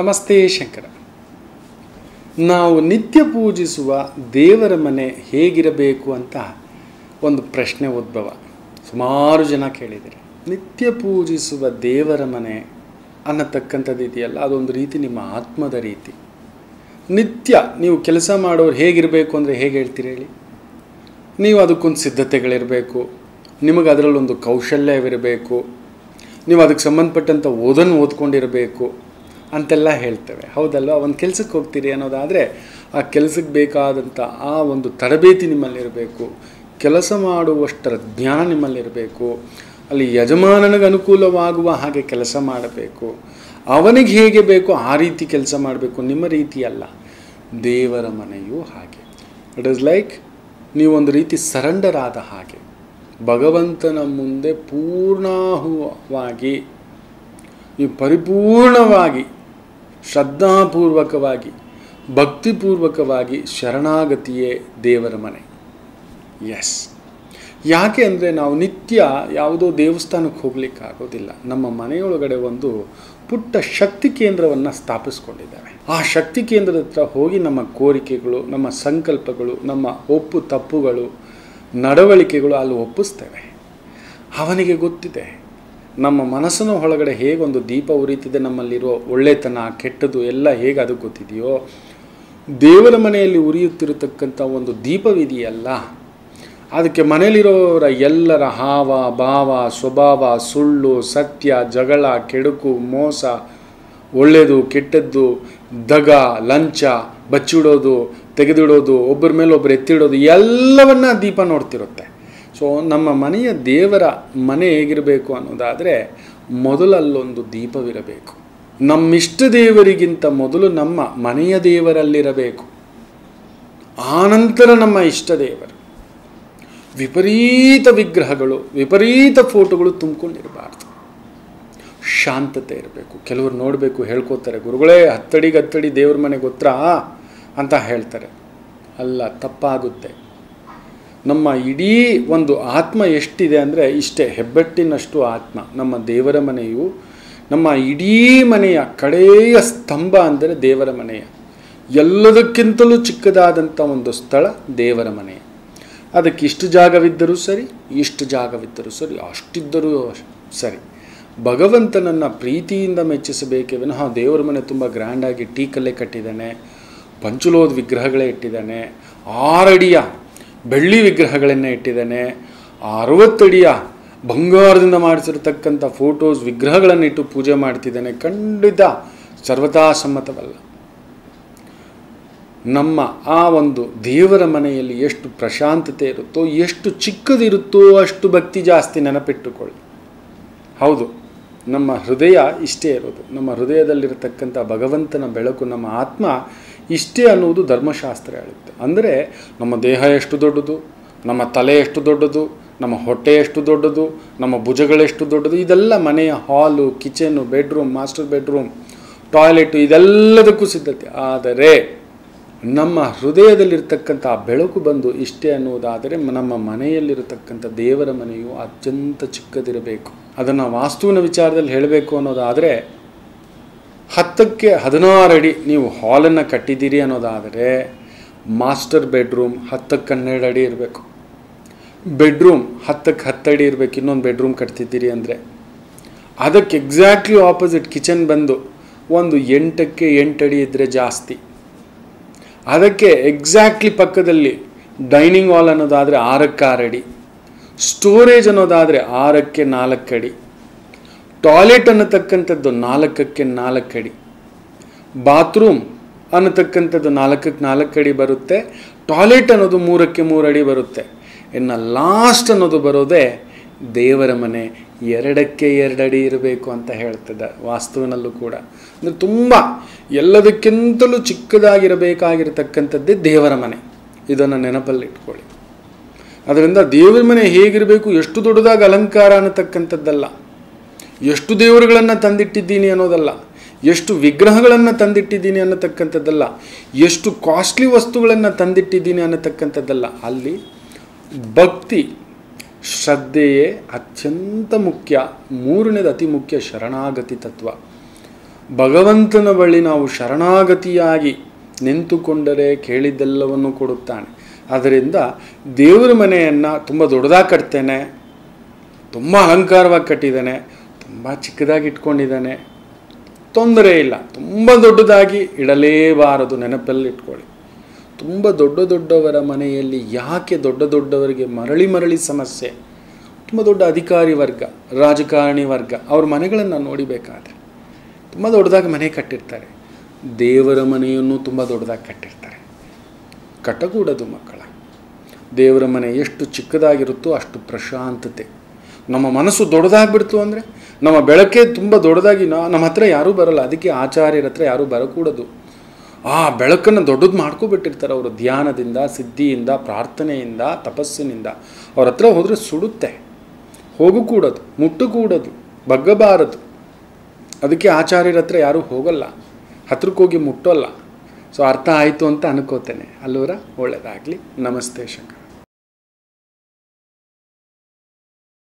ನಮಸ್ತೆ ಶಂಕರ ನಾವು ನಿತ್ಯ ಪೂಜಿಸುವ ದೇವರ ಮನೆ ಹೇಗಿರಬೇಕು ಅಂತ ಒಂದು ಪ್ರಶ್ನೆ ಉದ್ಭವ ಸುಮಾರು ಜನ ಕೇಳಿದರೆ ನಿತ್ಯ ಪೂಜಿಸುವ ದೇವರ ಮನೆ ಅನ್ನತಕ್ಕಂಥದ್ದು ಇದೆಯಲ್ಲ ಅದೊಂದು ರೀತಿ ನಿಮ್ಮ ಆತ್ಮದ ರೀತಿ ನಿತ್ಯ ನೀವು ಕೆಲಸ ಮಾಡೋರು ಹೇಗಿರಬೇಕು ಅಂದರೆ ಹೇಗೆ ಹೇಳ್ತೀರಿ ಹೇಳಿ ನೀವು ಅದಕ್ಕೊಂದು ಸಿದ್ಧತೆಗಳಿರಬೇಕು ನಿಮಗೆ ಅದರಲ್ಲೊಂದು ಕೌಶಲ್ಯವಿರಬೇಕು ನೀವು ಅದಕ್ಕೆ ಸಂಬಂಧಪಟ್ಟಂಥ ಓದನ್ನು ಓದ್ಕೊಂಡಿರಬೇಕು ಅಂತೆಲ್ಲ ಹೇಳ್ತೇವೆ ಹೌದಲ್ವ ಒಂದು ಕೆಲಸಕ್ಕೆ ಹೋಗ್ತೀರಿ ಅನ್ನೋದಾದರೆ ಆ ಕೆಲಸಕ್ಕೆ ಬೇಕಾದಂಥ ಆ ಒಂದು ತರಬೇತಿ ನಿಮ್ಮಲ್ಲಿರಬೇಕು ಕೆಲಸ ಮಾಡುವಷ್ಟರ ಜ್ಞಾನ ನಿಮ್ಮಲ್ಲಿರಬೇಕು ಅಲ್ಲಿ ಯಜಮಾನನಿಗೆ ಅನುಕೂಲವಾಗುವ ಹಾಗೆ ಕೆಲಸ ಮಾಡಬೇಕು ಅವನಿಗೆ ಹೇಗೆ ಬೇಕೋ ಆ ರೀತಿ ಕೆಲಸ ಮಾಡಬೇಕು ನಿಮ್ಮ ರೀತಿ ಅಲ್ಲ ದೇವರ ಮನೆಯೂ ಹಾಗೆ ಇಟ್ ಇಸ್ ಲೈಕ್ ನೀವೊಂದು ರೀತಿ ಸರೆಂಡರ್ ಆದ ಹಾಗೆ ಭಗವಂತನ ಮುಂದೆ ಪೂರ್ಣಾಹುವಾಗಿ ನೀವು ಪರಿಪೂರ್ಣವಾಗಿ ಶ್ರದ್ಧಾಪೂರ್ವಕವಾಗಿ ಭಕ್ತಿಪೂರ್ವಕವಾಗಿ ಶರಣಾಗತಿಯೇ ದೇವರ ಮನೆ ಎಸ್ ಯಾಕೆ ಅಂದರೆ ನಾವು ನಿತ್ಯ ಯಾವುದೋ ದೇವಸ್ಥಾನಕ್ಕೆ ಹೋಗ್ಲಿಕ್ಕೆ ಆಗೋದಿಲ್ಲ ನಮ್ಮ ಮನೆಯೊಳಗಡೆ ಒಂದು ಪುಟ್ಟ ಶಕ್ತಿ ಕೇಂದ್ರವನ್ನು ಸ್ಥಾಪಿಸ್ಕೊಂಡಿದ್ದೇವೆ ಆ ಶಕ್ತಿ ಕೇಂದ್ರದ ಹತ್ರ ಹೋಗಿ ನಮ್ಮ ಕೋರಿಕೆಗಳು ನಮ್ಮ ಸಂಕಲ್ಪಗಳು ನಮ್ಮ ಒಪ್ಪು ತಪ್ಪುಗಳು ನಡವಳಿಕೆಗಳು ಅಲ್ಲಿ ಒಪ್ಪಿಸ್ತೇವೆ ಅವನಿಗೆ ಗೊತ್ತಿದೆ ನಮ್ಮ ಮನಸ್ಸಿನ ಒಳಗಡೆ ಹೇಗೊಂದು ದೀಪ ಉರಿತಿದೆ ನಮ್ಮಲ್ಲಿರೋ ಒಳ್ಳೆತನ ಕೆಟ್ಟದು ಎಲ್ಲ ಹೇಗೆ ಅದು ಗೊತ್ತಿದೆಯೋ ದೇವರ ಮನೆಯಲ್ಲಿ ಉರಿಯುತ್ತಿರತಕ್ಕಂಥ ಒಂದು ದೀಪವಿದೆಯಲ್ಲ ಅದಕ್ಕೆ ಮನೆಯಲ್ಲಿರೋರ ಎಲ್ಲರ ಹಾವ ಭಾವ ಸ್ವಭಾವ ಸುಳ್ಳು ಸತ್ಯ ಜಗಳ ಕೆಡುಕು ಮೋಸ ಒಳ್ಳೆಯದು ಕೆಟ್ಟದ್ದು ದಗ ಲಂಚ ಬಚ್ಚಿಡೋದು ತೆಗೆದಿಡೋದು ಒಬ್ಬರ ಮೇಲೆ ಒಬ್ಬರು ಎತ್ತಿಡೋದು ಎಲ್ಲವನ್ನ ದೀಪ ನೋಡ್ತಿರುತ್ತೆ ಸೊ ನಮ್ಮ ಮನೆಯ ದೇವರ ಮನೆ ಹೇಗಿರಬೇಕು ಅನ್ನೋದಾದರೆ ಮೊದಲಲ್ಲೊಂದು ದೀಪವಿರಬೇಕು ನಮ್ಮಿಷ್ಟ ದೇವರಿಗಿಂತ ಮೊದಲು ನಮ್ಮ ಮನೆಯ ದೇವರಲ್ಲಿರಬೇಕು ಆನಂತರ ನಮ್ಮ ಇಷ್ಟ ದೇವರು ವಿಪರೀತ ವಿಗ್ರಹಗಳು ವಿಪರೀತ ಫೋಟೋಗಳು ತುಂಬಿಕೊಂಡಿರಬಾರ್ದು ಶಾಂತತೆ ಇರಬೇಕು ಕೆಲವರು ನೋಡಬೇಕು ಹೇಳ್ಕೋತಾರೆ ಗುರುಗಳೇ ಹತ್ತಡಿಗೆ ಹತ್ತಡಿ ದೇವ್ರ ಮನೆ ಗೊತ್ತಾ ಅಂತ ಹೇಳ್ತಾರೆ ಅಲ್ಲ ತಪ್ಪಾಗುತ್ತೆ ನಮ್ಮ ಇಡೀ ಒಂದು ಆತ್ಮ ಎಷ್ಟಿದೆ ಅಂದರೆ ಇಷ್ಟೇ ಹೆಬ್ಬೆಟ್ಟಿನಷ್ಟು ಆತ್ಮ ನಮ್ಮ ದೇವರ ಮನೆಯು ನಮ್ಮ ಇಡೀ ಮನೆಯ ಕಡೆಯ ಸ್ತಂಭ ಅಂದರೆ ದೇವರ ಮನೆಯ ಎಲ್ಲದಕ್ಕಿಂತಲೂ ಚಿಕ್ಕದಾದಂಥ ಒಂದು ಸ್ಥಳ ದೇವರ ಮನೆಯ ಅದಕ್ಕೆ ಇಷ್ಟು ಜಾಗವಿದ್ದರೂ ಸರಿ ಇಷ್ಟು ಜಾಗವಿದ್ದರೂ ಸರಿ ಅಷ್ಟಿದ್ದರೂ ಸರಿ ಭಗವಂತನನ್ನು ಪ್ರೀತಿಯಿಂದ ಮೆಚ್ಚಿಸಬೇಕೇ ವಿನಃ ದೇವರ ಮನೆ ತುಂಬ ಗ್ರ್ಯಾಂಡಾಗಿ ಟೀಕಲ್ಲೇ ಕಟ್ಟಿದ್ದಾನೆ ಪಂಚುಲೋದ ವಿಗ್ರಹಗಳೇ ಇಟ್ಟಿದ್ದಾನೆ ಆರಡಿಯ ಬೆಳ್ಳಿ ವಿಗ್ರಹಗಳನ್ನೇ ಇಟ್ಟಿದ್ದಾನೆ ಅರವತ್ತಡಿಯ ಬಂಗಾರದಿಂದ ಮಾಡಿಸಿರ್ತಕ್ಕಂಥ ಫೋಟೋಸ್ ವಿಗ್ರಹಗಳನ್ನು ಇಟ್ಟು ಪೂಜೆ ಮಾಡ್ತಿದ್ದಾನೆ ಖಂಡಿತ ಸರ್ವತಾ ಸಮ್ಮತವಲ್ಲ ನಮ್ಮ ಆ ಒಂದು ದೇವರ ಮನೆಯಲ್ಲಿ ಎಷ್ಟು ಪ್ರಶಾಂತತೆ ಇರುತ್ತೋ ಎಷ್ಟು ಚಿಕ್ಕದಿರುತ್ತೋ ಅಷ್ಟು ಭಕ್ತಿ ಜಾಸ್ತಿ ನೆನಪಿಟ್ಟುಕೊಳ್ಳಿ ಹೌದು ನಮ್ಮ ಹೃದಯ ಇಷ್ಟೇ ಇರೋದು ನಮ್ಮ ಹೃದಯದಲ್ಲಿರತಕ್ಕಂಥ ಭಗವಂತನ ಬೆಳಕು ನಮ್ಮ ಆತ್ಮ ಇಷ್ಟೇ ಅನ್ನುವುದು ಧರ್ಮಶಾಸ್ತ್ರ ಹೇಳುತ್ತೆ ಅಂದರೆ ನಮ್ಮ ದೇಹ ಎಷ್ಟು ದೊಡ್ಡದು ನಮ್ಮ ತಲೆ ಎಷ್ಟು ದೊಡ್ಡದು ನಮ್ಮ ಹೊಟ್ಟೆ ಎಷ್ಟು ದೊಡ್ಡದು ನಮ್ಮ ಭುಜಗಳೆಷ್ಟು ದೊಡ್ಡದು ಇದೆಲ್ಲ ಮನೆಯ hall kitchen bedroom master bedroom toilet ಇದೆಲ್ಲದಕ್ಕೂ ಸಿದ್ಧತೆ ಆದರೆ ನಮ್ಮ ಹೃದಯದಲ್ಲಿರ್ತಕ್ಕಂಥ ಬೆಳಕು ಬಂದು ಇಷ್ಟೇ ಅನ್ನುವುದಾದರೆ ನಮ್ಮ ಮನೆಯಲ್ಲಿರತಕ್ಕಂಥ ದೇವರ ಮನೆಯು ಅತ್ಯಂತ ಚಿಕ್ಕದಿರಬೇಕು ಅದನ್ನು ವಾಸ್ತುವಿನ ವಿಚಾರದಲ್ಲಿ ಹೇಳಬೇಕು ಅನ್ನೋದಾದರೆ ಹತ್ತಕ್ಕೆ ಹದಿನಾರು ಅಡಿ ನೀವು ಹಾಲನ್ನು ಕಟ್ಟಿದ್ದೀರಿ ಅನ್ನೋದಾದರೆ ಮಾಸ್ಟರ್ ಬೆಡ್ರೂಮ್ ಹತ್ತಕ್ಕೆ ಹನ್ನೆರಡು ಅಡಿ ಇರಬೇಕು ಬೆಡ್ರೂಮ್ ಹತ್ತಕ್ಕೆ ಹತ್ತು ಅಡಿ ಇರಬೇಕು ಇನ್ನೊಂದು ಬೆಡ್ರೂಮ್ ಕಟ್ತಿದ್ದೀರಿ ಅಂದರೆ ಅದಕ್ಕೆ ಎಕ್ಸಾಕ್ಟ್ಲಿ ಆಪೋಸಿಟ್ ಕಿಚನ್ ಬಂದು ಒಂದು ಎಂಟಕ್ಕೆ ಎಂಟು ಅಡಿ ಇದ್ದರೆ ಜಾಸ್ತಿ ಅದಕ್ಕೆ ಎಕ್ಸಾಕ್ಟ್ಲಿ ಪಕ್ಕದಲ್ಲಿ ಡೈನಿಂಗ್ ಹಾಲ್ ಅನ್ನೋದಾದರೆ ಆರಕ್ಕೆ ಆರು ಅಡಿ ಸ್ಟೋರೇಜ್ ಅನ್ನೋದಾದರೆ ಆರಕ್ಕೆ ನಾಲ್ಕು ಅಡಿ ಟಾಯ್ಲೆಟ್ ಅನ್ನತಕ್ಕಂಥದ್ದು ನಾಲ್ಕಕ್ಕೆ ನಾಲ್ಕು ಅಡಿ ಬಾತ್ರೂಮ್ ಅನ್ನತಕ್ಕಂಥದ್ದು ನಾಲ್ಕಕ್ಕೆ ನಾಲ್ಕು ಅಡಿ ಬರುತ್ತೆ ಟಾಯ್ಲೆಟ್ ಅನ್ನೋದು ಮೂರಕ್ಕೆ ಮೂರು ಅಡಿ ಬರುತ್ತೆ ಇನ್ನು ಲಾಸ್ಟ್ ಅನ್ನೋದು ಬರೋದೇ ದೇವರ ಮನೆ ಎರಡಕ್ಕೆ ಎರಡು ಅಡಿ ಇರಬೇಕು ಅಂತ ಹೇಳ್ತದೆ ವಾಸ್ತುವಿನಲ್ಲೂ ಕೂಡ ಅಂದರೆ ತುಂಬ ಎಲ್ಲದಕ್ಕಿಂತಲೂ ಚಿಕ್ಕದಾಗಿರಬೇಕಾಗಿರತಕ್ಕಂಥದ್ದೇ ದೇವರ ಮನೆ ಇದನ್ನು ನೆನಪಲ್ಲಿ ಇಟ್ಕೊಳ್ಳಿ ಅದರಿಂದ ದೇವರ ಮನೆ ಹೇಗಿರಬೇಕು ಎಷ್ಟು ದೊಡ್ಡದಾಗಿ ಅಲಂಕಾರ ಅನ್ನತಕ್ಕಂಥದ್ದಲ್ಲ ಎಷ್ಟು ದೇವರುಗಳನ್ನು ತಂದಿಟ್ಟಿದ್ದೀನಿ ಅನ್ನೋದಲ್ಲ ಎಷ್ಟು ವಿಗ್ರಹಗಳನ್ನು ತಂದಿಟ್ಟಿದ್ದೀನಿ ಅನ್ನತಕ್ಕಂಥದ್ದಲ್ಲ ಎಷ್ಟು ಕಾಸ್ಟ್ಲಿ ವಸ್ತುಗಳನ್ನು ತಂದಿಟ್ಟಿದ್ದೀನಿ ಅನ್ನತಕ್ಕಂಥದ್ದಲ್ಲ ಅಲ್ಲಿ ಭಕ್ತಿ ಶ್ರದ್ಧೆಯೇ ಅತ್ಯಂತ ಮುಖ್ಯ ಮೂರನೇದು ಅತಿ ಮುಖ್ಯ ಶರಣಾಗತಿ ತತ್ವ ಭಗವಂತನ ಬಳಿ ನಾವು ಶರಣಾಗತಿಯಾಗಿ ನಿಂತುಕೊಂಡರೆ ಕೇಳಿದ್ದೆಲ್ಲವನ್ನು ಕೊಡುತ್ತಾನೆ ಅದರಿಂದ ದೇವರ ಮನೆಯನ್ನು ತುಂಬ ದೊಡ್ಡದಾಗಿ ಕಟ್ತೇನೆ ತುಂಬ ಅಲಂಕಾರವಾಗಿ ಕಟ್ಟಿದ್ದಾನೆ ತುಂಬ ಚಿಕ್ಕದಾಗಿ ಇಟ್ಕೊಂಡಿದ್ದಾನೆ ತೊಂದರೆ ಇಲ್ಲ ತುಂಬ ದೊಡ್ಡದಾಗಿ ಇಡಲೇಬಾರದು ನೆನಪಲ್ಲಿ ಇಟ್ಕೊಳ್ಳಿ ತುಂಬ ದೊಡ್ಡ ದೊಡ್ಡವರ ಮನೆಯಲ್ಲಿ ಯಾಕೆ ದೊಡ್ಡ ದೊಡ್ಡವರಿಗೆ ಮರಳಿ ಮರಳಿ ಸಮಸ್ಯೆ ತುಂಬ ದೊಡ್ಡ ಅಧಿಕಾರಿ ವರ್ಗ ರಾಜಕಾರಣಿ ವರ್ಗ ಅವ್ರ ಮನೆಗಳನ್ನು ನೋಡಿಬೇಕಾದ್ರೆ ತುಂಬ ದೊಡ್ಡದಾಗಿ ಮನೆ ಕಟ್ಟಿರ್ತಾರೆ ದೇವರ ಮನೆಯನ್ನು ತುಂಬ ದೊಡ್ಡದಾಗಿ ಕಟ್ಟಿರ್ತಾರೆ ಕಟ್ಟಕೂಡದು ಮಕ್ಕಳ ದೇವರ ಮನೆ ಎಷ್ಟು ಚಿಕ್ಕದಾಗಿರುತ್ತೋ ಅಷ್ಟು ಪ್ರಶಾಂತತೆ ನಮ್ಮ ಮನಸ್ಸು ದೊಡ್ಡದಾಗ್ಬಿಡ್ತು ಅಂದರೆ ನಮ್ಮ ಬೆಳಕೆ ತುಂಬ ದೊಡ್ಡದಾಗಿ ನಾ ನಮ್ಮ ಹತ್ರ ಯಾರೂ ಬರಲ್ಲ ಅದಕ್ಕೆ ಆಚಾರ್ಯರ ಹತ್ರ ಯಾರೂ ಬರಕೂಡದು ಆ ಬೆಳಕನ್ನು ದೊಡ್ಡದು ಮಾಡ್ಕೊಬಿಟ್ಟಿರ್ತಾರೆ ಅವರು ಧ್ಯಾನದಿಂದ ಸಿದ್ಧಿಯಿಂದ ಪ್ರಾರ್ಥನೆಯಿಂದ ತಪಸ್ಸಿನಿಂದ ಅವ್ರ ಹತ್ರ ಹೋದರೆ ಸುಡುತ್ತೆ ಹೋಗಕೂಡದು ಮುಟ್ಟಕೂಡದು ಬಗ್ಗಬಾರದು ಅದಕ್ಕೆ ಆಚಾರ್ಯರ ಹತ್ರ ಯಾರೂ ಹೋಗಲ್ಲ ಹತ್ರಕ್ಕೆ ಹೋಗಿ ಮುಟ್ಟೋಲ್ಲ ಸೊ ಅರ್ಥ ಆಯಿತು ಅಂತ ಅನ್ಕೋತೇನೆ ಅಲ್ಲೂರ ಒಳ್ಳೆಯದಾಗಲಿ ನಮಸ್ತೆ ಶಂಕರ್